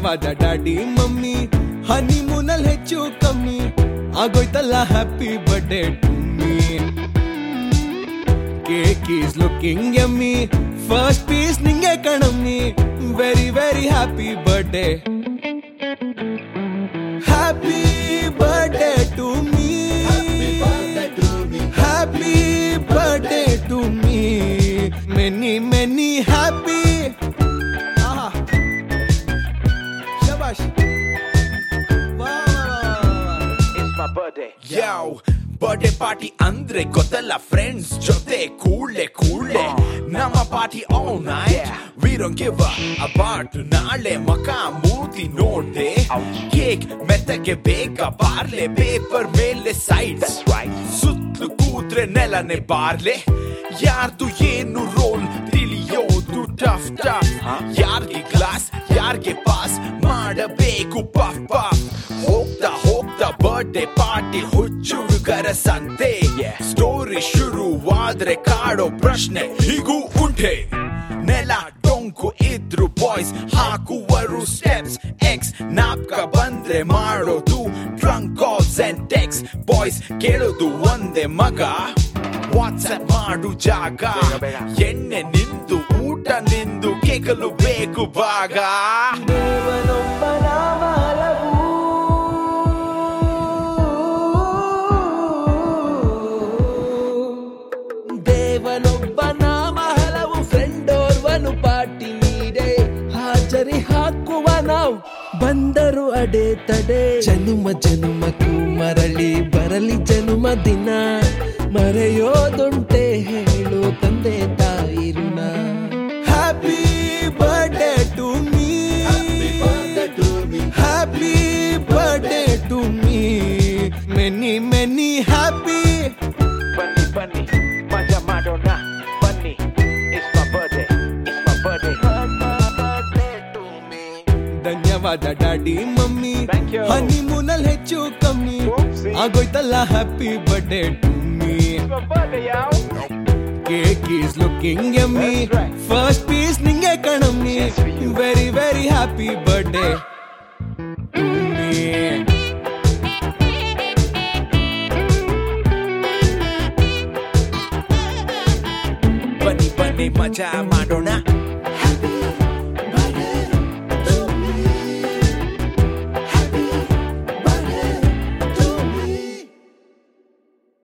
ಧನ್ಯವಾದ daddy mummy ಹನಿಮೂನಲ್ಲಿ ಹೆಚ್ಚು ಕಮ್ಮಿ ಆಗೋಯ್ತಲ್ಲ happy birthday to me cake is looking yummy first piece ನಿಂಗೆ ಕಣಮ್ಮಿ very very happy birthday happy birthday to me happy birthday to me many many happy ಶಬಾಷ್ It's my birthday. ಯಾವ birthday party ಅಂದ್ರೆ ಗೊತ್ತಲ್ಲ ಫ್ರೆಂಡ್ಸ್ ಜೊತೆ ಕೂಡ್ಲೆ ಕೂಡ್ಲೆ ನಮ್ಮ party all night we don't give abort ನಾಳೆ ಮಕ ಮೂತಿ ನೋಡ್ದೆ ಕೇಕ್ ಮೆತ್ತಗೆ ಬೇಗ ಬಾರ್ಲೆ ಪೇಪರ್ ಮೇಲೆ ಸೈಡ್ ಸುತ್ತಲೂ ಕೂತ್ರೆ ನೆಲನೆ ಬಾರ್ಲೆ ಯಾರ್ದು ಏನು ರೋಲ್ ತಿಳಿಯೋದು ಟಫ್ ಟಫ್ ಯಾರ್ಗೆ ಗ್ಲಾಸ್ ಯಾರ್ಗೆ ಪಾಸ್ ಮಾಡಬೇಕು ಪಫ್ ಪಫ್ ಹೋಗ್ತಾ ಹೋಗ್ತಾ ಬರ್ಡೇ ಪಾರ್ಟಿ ಹುಚ್ಚುಡುಗರ ಸಂತೆ ಸ್ಟೋರಿ ಶುರುವಾದ್ರೆ ಕಾಡೋ ಪ್ರಶ್ನೆ ಹೀಗೂ ಉಂಟೆ ನೆಲ ಡೊಂಕು ಇದ್ರು ಬಾಯ್ಸ್ ಹಾಕುವರು ಸ್ಟೆಪ್ಸ್ ಎಕ್ಸ್ ನಾಪ್ಕ ಬಂದ್ರೆ ಮಾಡೋದು trunk calls and texts boys ಕೇಳೋದು ಒಂದೇ ಮಗ ವಾಟ್ಸ್ಆಪ್ ಮಾಡು ಜಾಗ ಎಣ್ಣೆ ನಿಂದು ಊಟ ನಿಂದು ಕೇಕಲು ಬೇಕು ಭಾಗ ದೇವನೊಬ್ಬ ನಾಮ ಹಲವು ಫ್ರೆಂಡ್ ಓರ್ವನು ಪಾರ್ಟಿ ನೀಡೆ ಹಾಜರಿ ಹಾಕುವ ನಾವು ಬಂದರು ಅಡೆ ತಡೆ ಜನುಮ ಜನುಮಕ್ಕೂ ಮರಳಿ ಬರಲಿ ಜನುಮ ದಿನ ಮರೆಯೋದುಂಟೆ ಹೇಳು ತಂದೆ ತಾಯಿ ಋಣ happy birthday to me happy birthday to me many many happy Bunny, bunny, Maja Madonna, bunny. It's my birthday. It's my birthday. birthday to me. ಧನ್ಯವಾದ ಡ್ಯಾಡಿ ಮಮ್ಮಿ Thank you. ಹನಿಮೂನಲ್ಲಿ ಹೆಚ್ಚು ಕಮ್ಮಿ Oopsie. ಆಗೋಯ್ತಲ್ಲ happy birthday to me It's my birthday, y'all. Cake is looking yummy That's right. First piece ನಿಂಗೆ ಕಣಮ್ಮಿ Just for you. Very very happy birthday to me ಬನ್ನಿ ಬನ್ನಿ ಮಜಾ ಮಾಡೋಣ